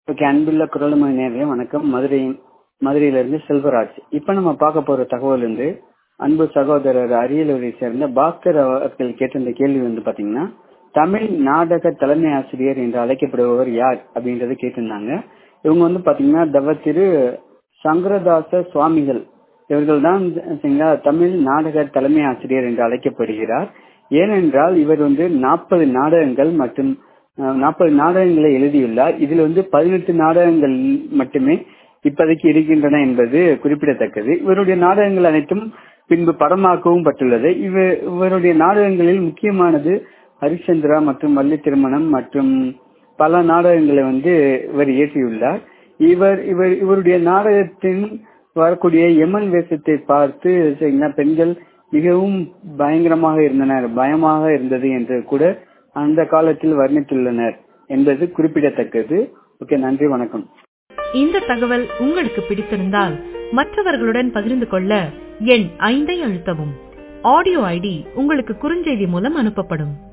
okay அன்புள்ள குரலுமை நேரே வணக்கம் மதுரை மதுரையிலிருந்து செல்வராஜ் இப்ப நம்ம பார்க்க போற தகவல் வந்து அன்பு சகோதரர் அரியலூரை சேர்ந்த பாஸ்கர் அவர்கள் கேட்ட இந்த கேள்வி வந்து பாத்தீங்கன்னா தமிழ் நாடக தலைமை ஆசிரியர் என்று அழைக்கப்படுபவர் யார் அப்படின்றத கேட்டிருந்தாங்க இவங்க வந்து பாத்தீங்கன்னா தவ திரு சங்கரதாச சுவாமிகள் இவர்கள் தான் தமிழ் நாடக தலைமை ஆசிரியர் என்று அழைக்கப்படுகிறார் ஏனென்றால் இவர் வந்து நாற்பது நாடகங்கள் மற்றும் நாற்பது நாடகங்களை எழுதியுள்ளார் இதில் வந்து பதினெட்டு நாடகங்கள் மட்டுமே இப்போதைக்கு இருக்கின்றன என்பது குறிப்பிடத்தக்கது இவருடைய நாடகங்கள் அனைத்தும் பின்பு படமாக்கவும் பட்டுள்ளது இவர் இவருடைய நாடகங்களில் முக்கியமானது ஹரிச்சந்திரா மற்றும் வள்ளி திருமணம் மற்றும் பல நாடகங்களை வந்து இவர் இயற்றியுள்ளார் இவர் இவர் இவருடைய நாடகத்தின் வரக்கூடிய எமன் வேஷத்தை பார்த்து பெண்கள் மிகவும் பயங்கரமாக இருந்தனர் பயமாக இருந்தது என்று கூட அந்த காலத்தில் வர்ணித்துள்ளனர் என்பது குறிப்பிடத்தக்கது ஓகே நன்றி வணக்கம் இந்த தகவல் உங்களுக்கு பிடித்திருந்தால் மற்றவர்களுடன் பகிர்ந்து கொள்ள எண் ஐந்தை அழுத்தவும் ஆடியோ ஐடி உங்களுக்கு குறுஞ்செய்தி மூலம் அனுப்பப்படும்